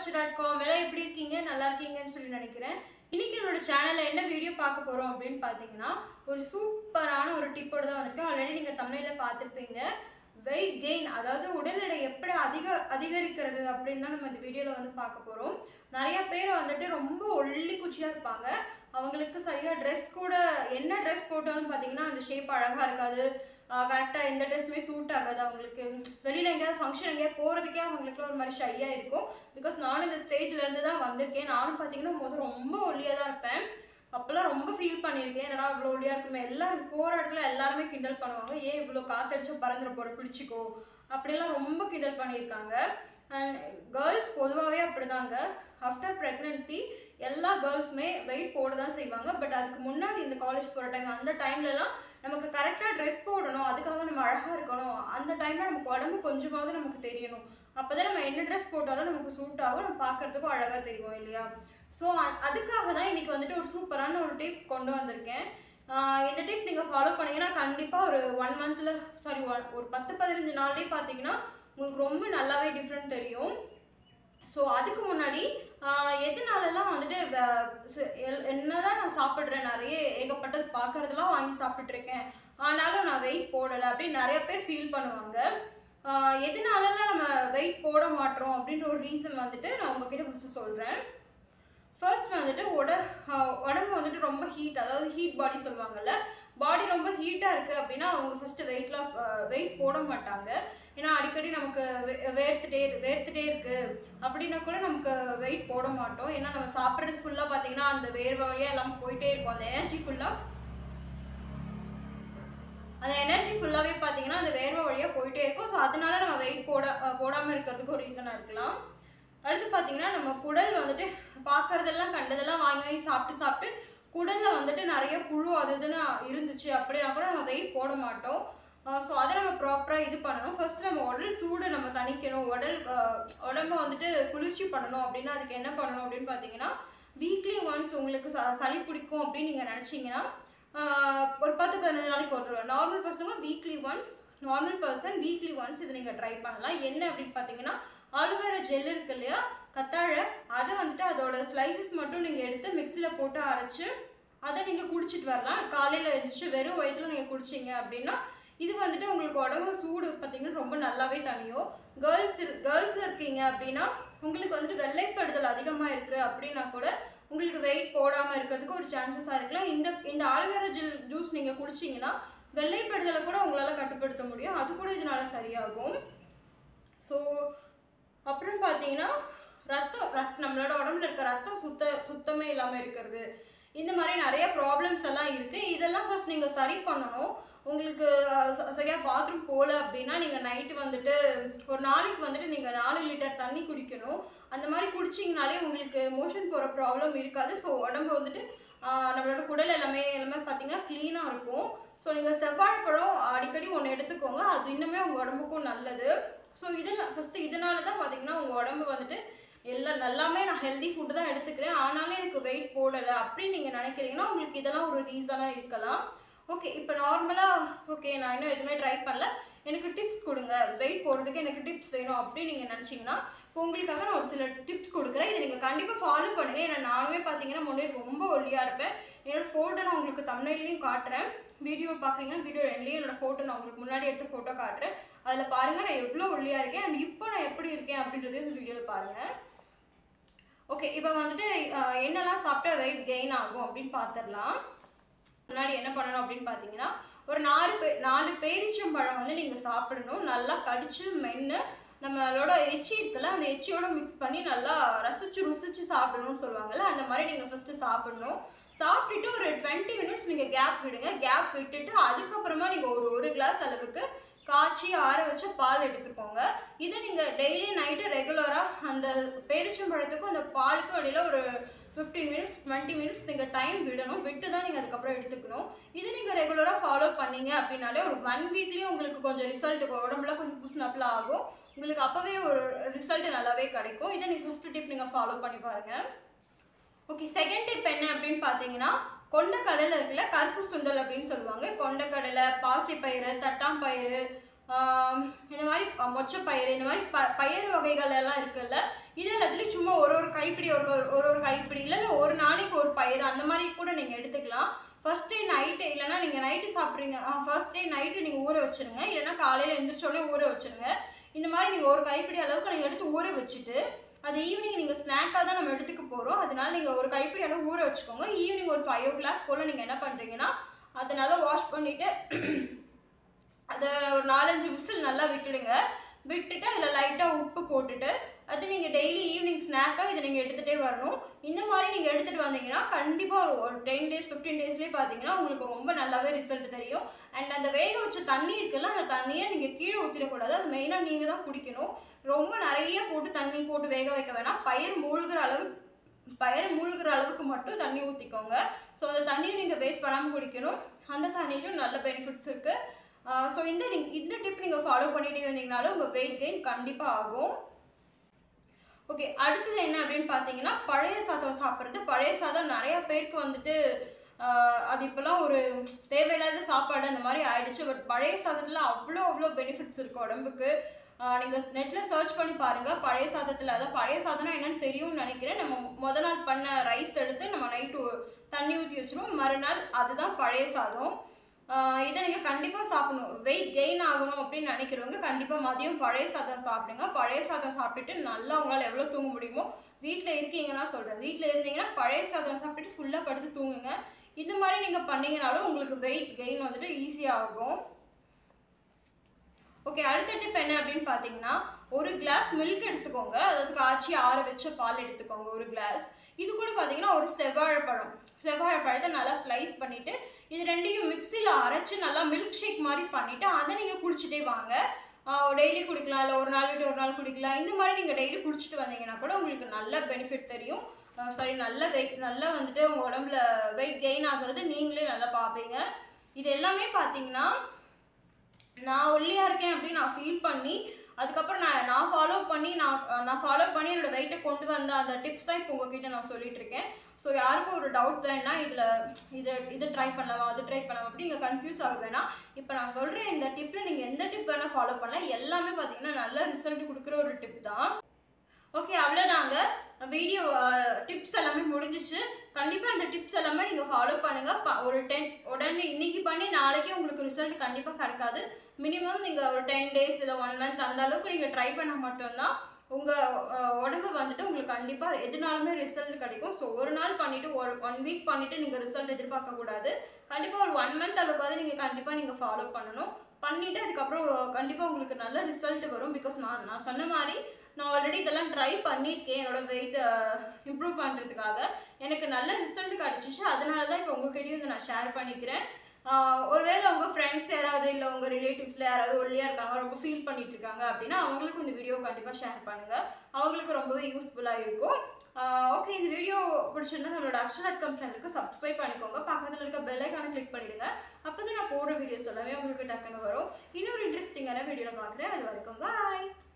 பச்சு dot com எல்லாம் எப்படி இருக்கீங்க நல்லா இருக்கீங்கன்னு சொல்லி நினைக்கிறேன் இன்னைக்கு என்னோட சேனல்ல என்ன வீடியோ பார்க்க போறோம் அப்படின்னு பார்த்தீங்கன்னா ஒரு சூப்பரான ஒரு டிப்போட தான் வந்திருக்கேன் ஆல்ரெடி நீங்க தமிழில் பார்த்துருப்பீங்க வெயிட் கெயின் அதாவது உடல் எடை எப்படி அதிக அதிகரிக்கிறது அப்படின்னு தான் நம்ம இந்த வீடியோவில் வந்து பார்க்க போகிறோம் நிறைய பேர் வந்துட்டு ரொம்ப ஒல்லி குச்சியாக இருப்பாங்க அவங்களுக்கு சரியாக ட்ரெஸ் கூட என்ன ட்ரெஸ் போட்டாலும் பார்த்தீங்கன்னா அந்த ஷேப் அழகாக இருக்காது கரெக்டாக எந்த ட்ரெஸ்ஸுமே சூட் ஆகாது அவங்களுக்கு வெளியில் எங்கேயாவது ஃபங்க்ஷன் எங்கேயாவது போகிறதுக்கே அவங்களுக்கு ஒரு மாதிரி ஷையாக இருக்கும் பிகாஸ் நானும் இந்த ஸ்டேஜ்ல இருந்து தான் வந்திருக்கேன் நானும் பார்த்தீங்கன்னா முதல் ரொம்ப ஒல்லியாக தான் இருப்பேன் அப்போல்லாம் ரொம்ப ஃபீல் பண்ணியிருக்கேன் என்னடா இவ்வளோ ஒல்லியாக இருக்குமே எல்லாரும் போகிற இடத்துல எல்லாருமே கிண்டல் பண்ணுவாங்க ஏன் இவ்வளோ காத்தடிச்சு பறந்துட போகிற பிடிச்சிக்கோ அப்படிலாம் ரொம்ப கிண்டல் பண்ணியிருக்காங்க அண்ட் கேர்ள்ஸ் பொதுவாகவே அப்படிதாங்க ஆஃப்டர் ப்ரெக்னென்சி எல்லா கேர்ள்ஸுமே வெயிட் போட தான் செய்வாங்க பட் அதுக்கு முன்னாடி இந்த காலேஜ் போகிற டைம் அந்த டைம்லலாம் நமக்கு கரெக்டாக ட்ரெஸ் போடணும் அதுக்காக நம்ம அழகாக இருக்கணும் அந்த டைமில் நமக்கு உடம்பு கொஞ்சமாவது நமக்கு தெரியணும் அப்போ தான் நம்ம என்ன ட்ரெஸ் போட்டாலும் நமக்கு சூட் ஆகும் நம்ம பார்க்குறதுக்கும் அழகாக தெரியும் இல்லையா ஸோ அதுக்காக தான் இன்றைக்கி வந்துட்டு ஒரு சூப்பரான ஒரு டிப் கொண்டு வந்திருக்கேன் ஆஹ் இந்த டிப் நீங்கள் ஃபாலோ பண்ணீங்கன்னா கண்டிப்பாக ஒரு ஒன் மந்தில் சாரி ஒன் ஒரு பத்து பதினஞ்சு நாள்லேயே பார்த்தீங்கன்னா உங்களுக்கு ரொம்ப நல்லாவே டிஃப்ரெண்ட் தெரியும் ஸோ அதுக்கு முன்னாடி ஆஹ் எதனாலலாம் வந்துட்டு வ- ச- எல்- என்னதான் நான் சாப்பிட்றேன் நிறைய ஏகப்பட்டது பார்க்கறதெல்லாம் வாங்கி சாப்பிட்டுட்டு இருக்கேன் ஆனாலும் நான் வெயிட் போடலை அப்படின்னு நிறைய பேர் ஃபீல் பண்ணுவாங்க ஆஹ் எதனாலலாம் நம்ம வெயிட் போட மாட்டோம் அப்படின்ற ஒரு ரீசன் வந்துட்டு நான் உங்ககிட்ட ஃபஸ்ட்டு சொல்கிறேன் ஃபர்ஸ்ட் வந்துட்டு உட ஆஹ் உடம்பு வந்துட்டு ரொம்ப ஹீட் அதாவது ஹீட் பாடி சொல்லுவாங்கல்ல பாடி ரொம்ப ஹீட்டாக இருக்குது அப்படின்னா அவங்க ஃபஸ்ட்டு வெயிட் லாஸ் வெயிட் போட மாட்டாங்க ஏன்னா அடிக்கடி நமக்கு வே- வேர்த்துட்டே வேர்த்துட்டே இருக்கு அப்படின்னா கூட நமக்கு வெயிட் போட மாட்டோம் ஏன்னா நம்ம சாப்பிட்றது ஃபுல்லாக பார்த்தீங்கன்னா அந்த வேர்வை வழியாக எல்லாம் போயிட்டே இருக்கும் அந்த எனர்ஜி ஃபுல்லாக அந்த எனர்ஜி ஃபுல்லாகவே பார்த்தீங்கன்னா அந்த வேர்வை வழியாக போயிட்டே இருக்கும் ஸோ அதனால நம்ம வெயிட் போட போடாமல் இருக்கிறதுக்கு ஒரு ரீசனாக இருக்கலாம் அடுத்து பார்த்தீங்கன்னா நம்ம குடல் வந்துட்டு பார்க்கறதெல்லாம் கண்டதெல்லாம் வாங்கி வாங்கி சாப்பிட்டு சாப்பிட்டு குடலில் வந்துட்டு நிறைய புழு அது இதுன்னு இருந்துச்சு அப்படின்னா கூட நம்ம வெயிட் போட மாட்டோம் ஸோ அதை நம்ம ப்ராப்பராக இது பண்ணணும் ஃபர்ஸ்ட் நம்ம உடல் சூடு நம்ம தணிக்கணும் உடல் அஹ், உடம்ப வந்துட்டு குளிர்ச்சி பண்ணணும் அப்படின்னா அதுக்கு என்ன பண்ணணும் அப்படின்னு பார்த்தீங்கன்னா வீக்லி ஒன்ஸ் உங்களுக்கு ச சளி பிடிக்கும் அப்படின்னு நீங்கள் நினச்சிங்கன்னா ஒரு பத்து பதினஞ்சு நாளைக்கு ஒரு தடவை நார்மல் பர்சங்க weekly once normal person weekly once இதை நீங்கள் ட்ரை பண்ணலாம் என்ன அப்படின்னு பார்த்தீங்கன்னா ஆலுவேரா ஜெல் இருக்கு இல்லையா கத்தாழை அதை வந்துட்டு அதோட ஸ்லைசஸ் மட்டும் நீங்கள் எடுத்து மிக்சியில் போட்டு அரைச்சு அதை நீங்கள் குடிச்சிட்டு வரலாம் காலையில் எழுந்திரிச்சு வெறும் வயிற்றுல நீங்கள் குடிச்சீங்க அப்படின்னா இது வந்துட்டு உங்களுக்கு உடம்பு சூடு பார்த்தீங்கன்னா ரொம்ப நல்லாவே தனியும் கேர்ள்ஸ் கேர்ள்ஸ் இருக்கீங்க அப்படின்னா உங்களுக்கு வந்துட்டு வெள்ளைப்படுதல் அதிகமாக இருக்குது அப்படின்னா கூட உங்களுக்கு வெயிட் போடாமல் இருக்கிறதுக்கு ஒரு சான்சஸாக இருக்கலாம் இந்த இந்த ஆலுவேரா ஜெல் ஜூஸ் நீங்கள் குடிச்சிங்கன்னா வெள்ளைப்படுதலை கூட உங்களால் கட்டுப்படுத்த முடியும் அது கூட இதனால சரியாகும் ஸோ அப்புறம் பார்த்தீங்கன்னா ரத்தம் ரத் நம்மளோட உடம்புல இருக்க ரத்தம் சுத்த சுத்தமே இல்லாமல் இருக்கிறது இந்த மாதிரி நிறைய ப்ராப்ளம்ஸ் எல்லாம் இருக்குது இதெல்லாம் ஃபர்ஸ்ட் நீங்கள் சரி பண்ணணும் உங்களுக்கு அஹ், ச- சரியா பாத்ரூம் போகல அப்படின்னா நீங்கள் நைட்டு வந்துட்டு ஒரு நாளைக்கு வந்துட்டு நீங்கள் நாலு லிட்டர் தண்ணி குடிக்கணும் அந்த மாதிரி குடிச்சிங்கனாலே உங்களுக்கு மோஷன் போகிற ப்ராப்ளம் இருக்காது ஸோ உடம்பு வந்துட்டு ஆஹ், நம்மளோட குடல் எல்லாமே எல்லாமே பார்த்தீங்கன்னா க்ளீனாக இருக்கும் ஸோ நீங்கள் செவ்வாழைப்பழம் அடிக்கடி ஒன்று எடுத்துக்கோங்க அது இன்னுமே உங்கள் உடம்புக்கும் நல்லது ஸோ இதெல்லாம் ஃபஸ்ட்டு இதனால தான் பார்த்தீங்கன்னா உங்கள் உடம்பு வந்துட்டு எல்லாம் நல்லாமே நான் ஹெல்தி ஃபுட்டு தான் எடுத்துக்கிறேன் ஆனாலும் எனக்கு வெயிட் போடலை அப்படின்னு நீங்கள் நினைக்கிறீங்கன்னா உங்களுக்கு இதெல்லாம் ஒரு ரீசனாக இருக்கலாம் ஓகே இப்போ நார்மலாக ஓகே நான் இன்னும் எதுவுமே ட்ரை பண்ணல எனக்கு டிப்ஸ் கொடுங்க வெயிட் போடுறதுக்கு எனக்கு டிப்ஸ் வேணும் அப்படின்னு நீங்கள் நினச்சிங்கன்னா இப்போ உங்களுக்காக நான் ஒரு சில டிப்ஸ் கொடுக்குறேன் இதை நீங்கள் கண்டிப்பாக ஃபாலோ பண்ணுங்கள் ஏன்னா நானுமே பார்த்தீங்கன்னா முன்னே ரொம்ப ஒல்லியாக இருப்பேன் என்னோட ஃபோட்டோ நான் உங்களுக்கு தமிழ்லையும் காட்டுறேன் வீடியோ பார்க்குறீங்கன்னா வீடியோ ரெண்டுலேயும் என்னோட ஃபோட்டோ நான் உங்களுக்கு முன்னாடி எடுத்த ஃபோட்டோ காட்டுறேன் அதில் பாருங்கள் நான் எவ்வளோ ஒல்லியாக இருக்கேன் அண்ட் இப்போ நான் எப்படி இருக்கேன் அப்படின்றது இந்த வீடியோவில் பாருங்கள் ஓகே இப்போ வந்துட்டு அஹ், என்னெல்லாம் சாப்பிட்டா வெயிட் கெயின் ஆகும் அப்படின்னு பார்த்துடலாம் முன்னாடி என்ன பண்ணணும் அப்படின்னு பார்த்தீங்கன்னா ஒரு நாலு பே நாலு பேரிச்சம்பழம் வந்து நீங்கள் சாப்பிடணும் நல்லா கடிச்சு மென்று நம்மளோட எச்சி இருக்குல்ல அந்த எச்சியோட மிக்ஸ் பண்ணி நல்லா ரசிச்சு ருசிச்சு சாப்பிடணும்னு சொல்லுவாங்கல்ல அந்த மாதிரி நீங்கள் ஃபஸ்ட்டு சாப்பிடணும் சாப்பிட்டுட்டு ஒரு டுவெண்ட்டி மினிட்ஸ் நீங்கள் கேப் விடுங்க கேப் விட்டுட்டு அதுக்கப்புறமா நீங்கள் ஒரு ஒரு கிளாஸ் அளவுக்கு காய்ச்சி ஆற வச்ச பால் எடுத்துக்கோங்க இதை நீங்கள் டெய்லி நைட்டு ரெகுலராக அந்த பேரிச்சம்பழத்துக்கும் அந்த பாலுக்கும் இடையில ஒரு ஃபிஃப்டீன் மினிட்ஸ் டுவெண்ட்டி மினிட்ஸ் நீங்கள் டைம் விடணும் விட்டு தான் நீங்கள் அதுக்கப்புறம் எடுத்துக்கணும் இது நீங்கள் ரெகுலராக ஃபாலோ பண்ணீங்க அப்படின்னாலே ஒரு ஒன் வீக்லேயும் உங்களுக்கு கொஞ்சம் ரிசல்ட் உடம்புல கொஞ்சம் புஷ்னப்பில் ஆகும் உங்களுக்கு அப்போவே ஒரு ரிசல்ட் நல்லாவே கிடைக்கும் இதை நீங்கள் ஃபஸ்ட்டு டிப் நீங்கள் ஃபாலோ பண்ணி பாருங்கள் ஓகே செகண்ட் டிப் என்ன அப்படின்னு பார்த்தீங்கன்னா கொண்ட கடலை இருக்குல்ல கருப்பு சுண்டல் அப்படின்னு சொல்லுவாங்க கொண்ட கடலை பாசிப்பயிறு தட்டாம்பயிறு ஆம், இந்த மாதிரி ப- மொச்சப்பயிறு இந்த மாதிரி ப பயிர் வகைகள் எல்லாம் இருக்குல்ல இது எல்லாத்துலேயும் சும்மா ஒரு ஒரு கைப்பிடி ஒரு ஒரு ஒரு ஒரு கைப்பிடி இல்லை இல்லை ஒரு நாளைக்கு ஒரு பயிர் அந்த மாதிரி கூட நீங்கள் எடுத்துக்கலாம் ஃபர்ஸ்ட் டே நைட்டு இல்லைன்னா நீங்கள் நைட்டு சாப்பிட்றீங்க ஃபர்ஸ்ட் டே நைட்டு நீங்கள் ஊற வச்சிருங்க இல்லைன்னா காலையில் எந்திரிச்சோடனே ஊற வச்சிருங்க இந்த மாதிரி நீங்கள் ஒரு கைப்பிடி அளவுக்கு நீங்கள் எடுத்து ஊற வச்சுட்டு அது ஈவினிங் நீங்கள் ஸ்நாக்காக தான் நம்ம எடுத்துக்க போகிறோம் அதனால நீங்கள் ஒரு கைப்பிடி அளவு ஊற வச்சுக்கோங்க ஈவினிங் ஒரு ஃபைவ் ஓ கிளாக் போல் நீங்கள் என்ன பண்ணுறீங்கன்னா அதை நல்லா வாஷ் பண்ணிவிட்டு அதை ஒரு நாலஞ்சு விசில் நல்லா விட்டுடுங்க விட்டுட்டு அதில் லைட்டாக உப்பு போட்டுட்டு அது நீங்கள் டெய்லி ஈவினிங் ஸ்நாக்காக இதை நீங்கள் எடுத்துகிட்டே வரணும் இந்த மாதிரி நீங்கள் எடுத்துகிட்டு வந்தீங்கன்னா கண்டிப்பாக ஒரு டென் டேஸ் ஃபிஃப்டீன் டேஸ்லேயே பார்த்தீங்கன்னா உங்களுக்கு ரொம்ப நல்லாவே ரிசல்ட் தெரியும் அண்ட் அந்த வேக வச்ச தண்ணி இருக்குல்ல அந்த தண்ணியை நீங்கள் கீழே ஊற்றிடக்கூடாது அது மெயினாக நீங்கள் தான் குடிக்கணும் ரொம்ப நிறைய போட்டு தண்ணி போட்டு வேக வைக்க வேணாம் பயிர் மூழ்கிற அளவுக்கு பயிர் மூழ்கிற அளவுக்கு மட்டும் தண்ணி ஊற்றிக்கோங்க ஸோ அந்த தண்ணியை நீங்கள் வேஸ்ட் பண்ணாமல் குடிக்கணும் அந்த தண்ணியிலும் நல்ல பெனிஃபிட்ஸ் இருக்குது ஸோ இந்த நீங்க- இந்த டிப் நீங்கள் ஃபாலோ பண்ணிட்டே வந்தீங்கனாலும் உங்கள் வெயிட் கெயின் கண்டிப்பாக ஆகும் ஓகே அடுத்தது என்ன அப்படின்னு பார்த்தீங்கன்னா பழைய சாதம் சாப்பிட்றது பழைய சாதம் நிறைய பேருக்கு வந்துட்டு ஆஹ், அது இப்போலாம் ஒரு தேவையில்லாத சாப்பாடு அந்த மாதிரி ஆயிடுச்சு பட் பழைய சாதத்தில் அவ்வளோ அவ்வளோ பெனிஃபிட்ஸ் இருக்குது உடம்புக்கு நீங்கள் நெட்டில் சர்ச் பண்ணி பாருங்கள் பழைய சாதத்தில் அதாவது பழைய சாதம்னா என்னன்னு தெரியும்னு நினைக்கிறேன் நம்ம முத நாள் பண்ண ரைஸ் எடுத்து நம்ம நைட்டு தண்ணி ஊற்றி வச்சிருவோம் மறுநாள் அதுதான் பழைய சாதம் ஆஹ் இதை நீங்கள் கண்டிப்பாக சாப்பிடணும் வெயிட் கெயின் ஆகணும் அப்படின்னு நினைக்கிறவங்க கண்டிப்பாக மதியம் பழைய சாதம் சாப்பிடுங்க பழைய சாதம் சாப்பிட்டுட்டு நல்லா உங்களால் எவ்வளோ தூங்க முடியுமோ வீட்டில் இருக்கீங்கன்னா சொல்கிறேன் வீட்டில் இருந்தீங்கன்னா பழைய சாதம் சாப்பிட்டுட்டு ஃபுல்லாக படுத்து தூங்குங்க இந்த மாதிரி நீங்கள் பண்ணீங்கனாலும் உங்களுக்கு வெயிட் கெயின் வந்துட்டு ஈஸியாக ஆகும் ஓகே அடுத்த டிப் என்ன அப்படின்னு பார்த்தீங்கன்னா ஒரு கிளாஸ் மில்க் எடுத்துக்கோங்க அதாவது காய்ச்சி ஆற வச்ச பால் எடுத்துக்கோங்க ஒரு கிளாஸ் இது கூட பார்த்தீங்கன்னா ஒரு செவ்வாழைப்பழம் செவ்வாழைப்பழத்தை நல்லா ஸ்லைஸ் பண்ணிட்டு இது ரெண்டையும் மிக்சியில் அரைச்சு நல்லா மில்க் ஷேக் மாதிரி பண்ணிட்டு அதை நீங்கள் குடிச்சிட்டே வாங்க டெய்லி குடிக்கலாம் இல்லை ஒரு நாள் விட்டு ஒரு நாள் குடிக்கலாம் இந்த மாதிரி நீங்கள் டெய்லி குடிச்சிட்டு வந்தீங்கன்னா கூட உங்களுக்கு நல்ல பெனிஃபிட் தெரியும் சாரி நல்ல வெயிட் நல்லா வந்துட்டு உங்கள் உடம்புல வெயிட் கெயின் ஆகுறது நீங்களே நல்லா பார்ப்பீங்க இது எல்லாமே பார்த்தீங்கன்னா நான் ஒல்லியாக இருக்கேன் அப்படின்னு நான் ஃபீல் பண்ணி அதுக்கப்புறம் நான் நான் ஃபாலோ பண்ணி நான் நான் ஃபாலோ பண்ணி என்னோட வெயிட்டை கொண்டு வந்த அந்த டிப்ஸ் தான் இப்போ உங்ககிட்ட நான் சொல்லிட்டு இருக்கேன் ஸோ யாருக்கும் ஒரு டவுட் வேணா இதில் இதை இதை ட்ரை பண்ணலாமா அது ட்ரை பண்ணலாமா அப்படி நீங்கள் கன்ஃபியூஸ் ஆக வேணாம் இப்போ நான் சொல்கிறேன் இந்த டிப்பில் நீங்கள் எந்த டிப் வேணால் ஃபாலோ பண்ணலாம் எல்லாமே பார்த்தீங்கன்னா நல்ல ரிசல்ட் கொடுக்குற ஒரு டிப் தான் ஓகே அவ்வளோதாங்க வீடியோ டிப்ஸ் எல்லாமே முடிஞ்சிச்சு கண்டிப்பாக இந்த டிப்ஸ் எல்லாமே நீங்கள் ஃபாலோ பண்ணுங்கள் ப ஒரு டென் உடனே இன்னைக்கு பண்ணி நாளைக்கே உங்களுக்கு ரிசல்ட் கண்டிப்பாக கிடைக்காது மினிமம் நீங்கள் ஒரு டென் டேஸ் இல்லை ஒன் மந்த் அந்த அளவுக்கு நீங்கள் ட்ரை பண்ண மட்டும்தான் உங்கள் உடம்பு வந்துட்டு உங்களுக்கு கண்டிப்பாக எதுனாலுமே ரிசல்ட் கிடைக்கும் ஸோ ஒரு நாள் பண்ணிவிட்டு ஒரு ஒன் வீக் பண்ணிவிட்டு நீங்கள் ரிசல்ட் எதிர்பார்க்கக்கூடாது கண்டிப்பாக ஒரு ஒன் மந்த் அளவுக்காவது நீங்கள் கண்டிப்பாக நீங்கள் ஃபாலோ பண்ணணும் பண்ணிவிட்டு அதுக்கப்புறம் கண்டிப்பாக உங்களுக்கு நல்ல ரிசல்ட் வரும் பிகாஸ் நான் நான் சொன்ன மாதிரி நான் ஆல்ரெடி இதெல்லாம் ட்ரை பண்ணியிருக்கேன் என்னோட வெயிட் இம்ப்ரூவ் பண்ணுறதுக்காக எனக்கு நல்ல ரிசல்ட் கிடச்சிச்சு அதனால தான் இப்போ உங்ககிட்டயும் இதை நான் ஷேர் பண்ணிக்கிறேன் ஆஹ் ஒருவேளை உங்கள் ஃப்ரெண்ட்ஸ் யாராவது இல்லை உங்கள் ரிலேட்டிவ்ஸில் யாராவது ஒல்லியாக இருக்காங்க ரொம்ப ஃபீல் பண்ணிட்டு இருக்காங்க அப்படின்னா அவங்களுக்கும் இந்த வீடியோ கண்டிப்பாக ஷேர் பண்ணுங்கள் அவங்களுக்கு ரொம்பவே யூஸ்ஃபுல்லாக இருக்கும் ஓகே இந்த வீடியோ பிடிச்சிருந்தா நம்மளோட அக்ஷர் டாட் காம் சேனலுக்கு சப்ஸ்கிரைப் பண்ணிக்கோங்க பக்கத்தில் இருக்க பெல் ஐக்கானை கிளிக் பண்ணிடுங்க அப்போ தான் நான் போடுற வீடியோஸ் எல்லாமே உங்களுக்கு டக்குன்னு வரும் இன்னொரு இன்ட்ரெஸ்டிங்கான வீடியோவில் பார்க்குறேன் அது வரைக்கும் பாய்